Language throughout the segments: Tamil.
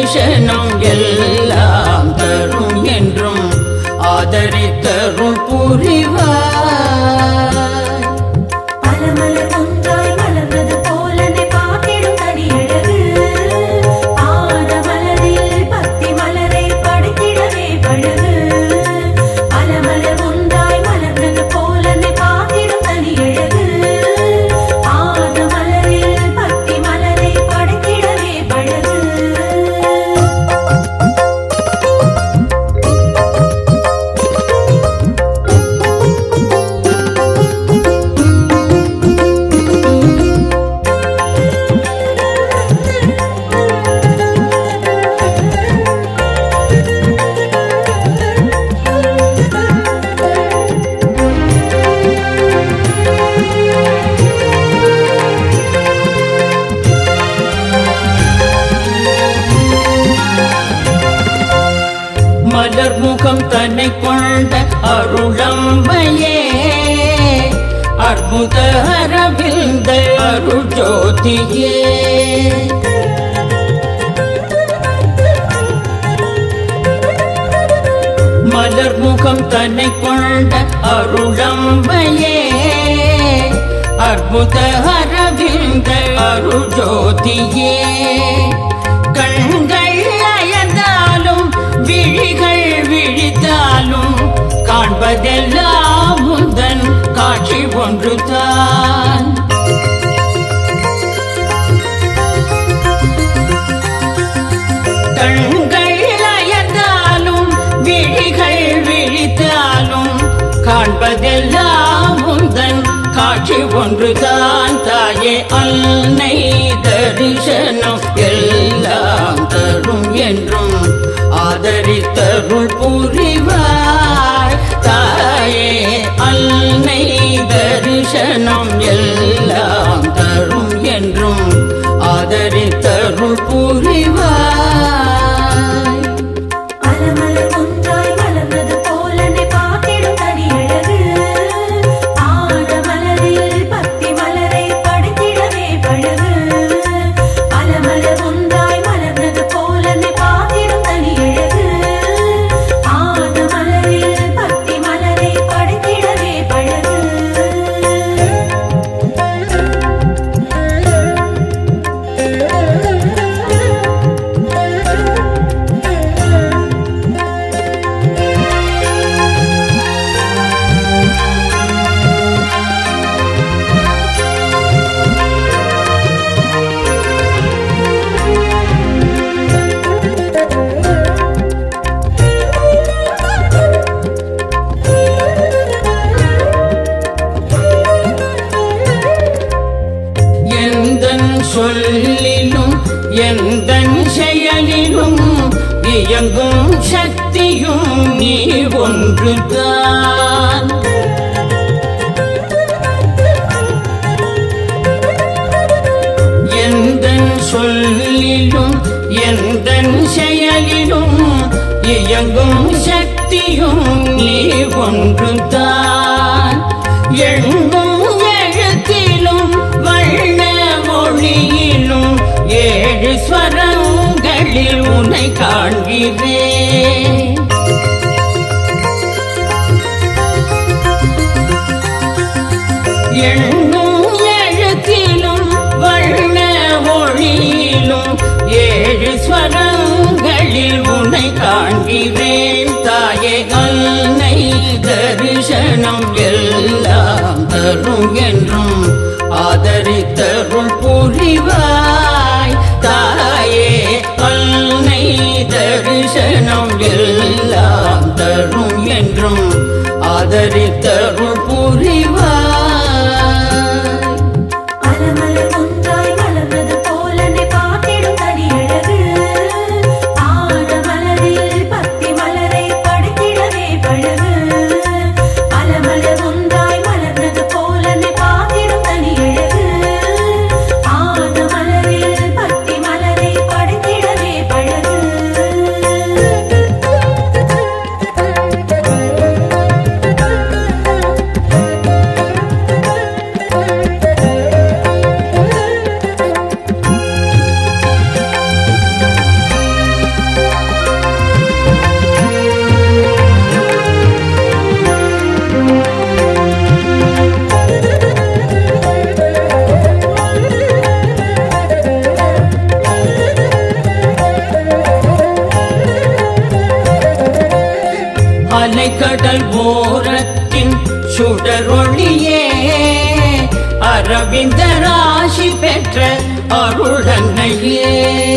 தரிசனம் எல்லாம் தரும் என்றும் ஆதரித்தருள் புரிவாய் பலமலர் ஒன்றாய் மலர்ந்தது போலனை பார்த்திடும் தனியழகு ஆன மலரில் பக்தி மலரை படைத்திடவே பழகு பலமலர் ஒன்றாய் மலர்ந்தது போலனை பார்த்திடும் தனியழகு ஆன மலரில் பக்தி மலரை படைத்திடவே பழகு மலர் முகம் தன்னை கொண்ட அருளம்பையே அற்புத அரவிந்த அருள் ஜோதியே மலர் முகம் தன்னை கொண்ட அருளம்பையே அற்புத அரவிந்த அருள் ஜோதியே கண்கள் அயர்ந்தாலும் விழிகள் விழித்தாலும் காண்பதெல்லாம் முந்தன் காட்சி ஒன்றுதான் கண்கள் அயர்ந்தாலும் விழிகள் விழித்தாலும் காண்பதெல்லாம் முந்தன் காட்சி ஒன்றுதான் தாயே அன்னை தரிசனம் எல்லாம் தரும் என்றும் ஆதரித்தருள் புரிவாய் தாயே அன்னை தரிசனம் எல்லாம் தரும் என்றும் ஆதரித்தருள் புரிவாய் பலமலர் ஒன்றாய் மலர்ந்தது போலனை பார்த்திடும் தனியழகு ஆன மலரில் பக்தி மலரை படைத்திடவே பழகு பலமலர் ஒன்றாய் மலர்ந்தது போலனை பார்த்திடும் தனியழகு ஆன மலரில் பக்தி மலரை படைத்திடவே பழகு எந்தன் சொல்லிலும் எந்தன் செயலிலும் இயங்கும் சக்தியும் நீ ஒன்றுதான் எந்தன் சொல்லிலும் எந்தன் செயலிலும் இயங்கும் சக்தியும் நீ ஒன்றுதான் எண்ணும் எழுத்திலும் வண்ண மொழியிலும் ஏழு ஸ்வரங்களில் உன்னை காண்கிறேன் எண்ணும் எழுத்திலும் வண்ண மொழியிலும் ஏழு ஸ்வரங்களில் உன்னை காண்கிறேன் தாயே அன்னை தரிசனம் எல்லாம் தரும் என்றும் ஆதரித்தருள் புரிவாய் தாயே அன்னை தரிசனம் எல்லாம் தரும் என்றும் ஆதரித்தருள் புரிவாய் பலமலர் ஒன்றாய் மலர்ந்தது போலனை பார்த்திடும் தனியழகு ஆன மலரில் பக்தி மலரை படைத்திடவே பழகு பலமலர் ஒன்றாய் மலர்ந்தது போலனை பார்த்திடும் தனியழகு ஆன மலரில் பக்தி மலரை படைத்திடவே பழகு அலைக்கடல் ஓரத்தின் சுடரொளியே அரவிந்த ராசி பெற்ற அருளன்னையே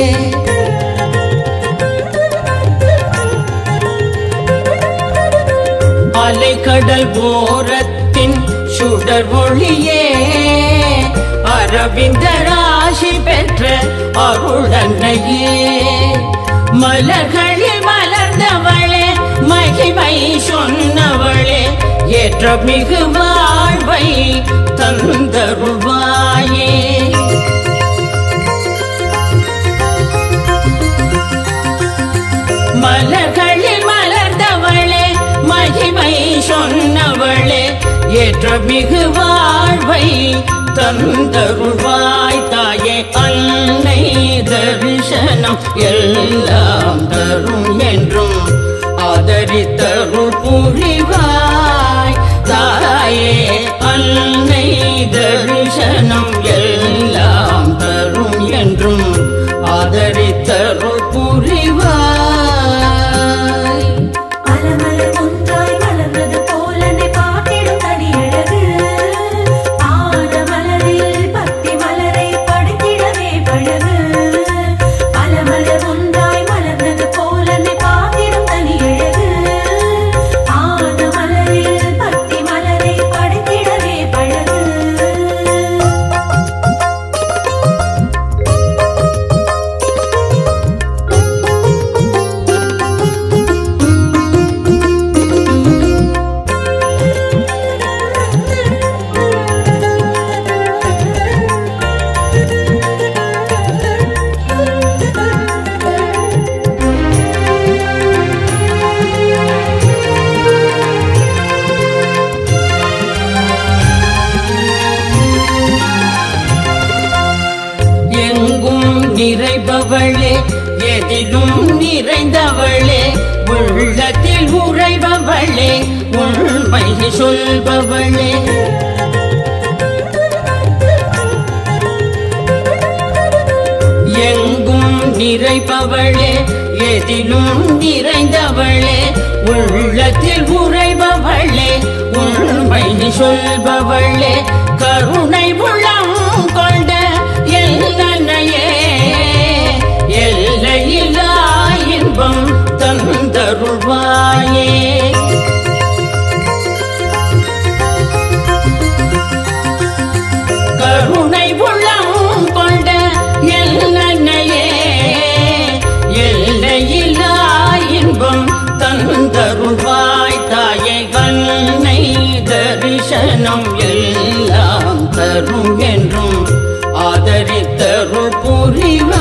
அலைக்கடல் ஓரத்தின் சுடர் ஒளியே அரவிந்த ராசி பெற்ற அருளன்னையே மலர்களில் மலர்ந்தவளே மகிமை சொன்னவளே ஏற்ற மிகு வாழ்வை தந்தருள்வாயே மலர்களில் மலர்ந்தவளே மகிமை சொன்னவளே ஏற்ற மிகு வாழ்வை தந்தருள்வாய் தாயே அன்னை தரிசனம் எல்லாம் தரும் என்றும் ஆதரித்தருள் புரிவாய் தாயே அன்னை தரிசனம் எல்லாம் தரும் என்றும் ஆதரித்தருள் புரிவாய் மலமலர் ஒன்றாய் மலர்ந்தது போலனை பார்த்திடும் தனியழகு ஆன மலரில் பத்தி மலரை படுத்திடவே பழகு மலமலர் ஒன்றாய் மலர்ந்தது போலனை பார்த்திடும் தனியழகு ஆன மலரில் பத்தி மலரை படுத்திடவே பழகு எங்கும் நிறைபவளே எதிலும் நிறைந்தவளே உள்ளத்தில் உறைபவளே உண்மை சொல்பவளே எங்கும் நிறைபவளே எதிலும் நிறைந்தவளே உள்ளத்தில் உறைபவளே உண்மை சொல்பவளே கருணை உள்ளம் கொண்ட எல்லையே எல்லையில்லா இன்பம் தந்தருள்வாயே கருணை உள்ளம் கொண்ட எல்லையே எல்லையில்லா இன்பம் தந்தருள்வாய் தாயை கண்ணை தரிசனம் எல்லாம் தரும் என்றும் ஆதரித்தருள் புரிவாய்